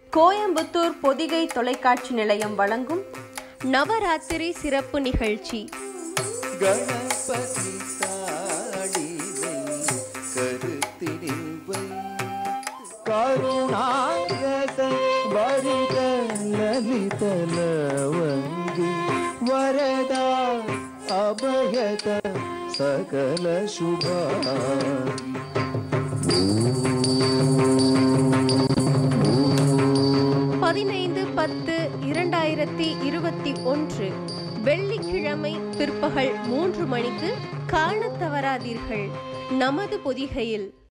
கோயம்புத்தூர் பொதிகை தொலைக்காட்சி நிலையம் வழங்கும் நவராத்திரி சிறப்பு நிகழ்ச்சி கணபதி தாடிவை கருத்தினில் வைத்து கருணாகத வரித லலித லவங்கி வரதா அபயத சகல சுபாங்கி பதினைந்து பத்து இரண்டாயிரத்தி இருபத்தி ஒன்று வெள்ளிக்கிழமை பிற்பகல் மூன்று மணிக்கு காணத் தவறாதீர்கள் நமது பொதிகையில்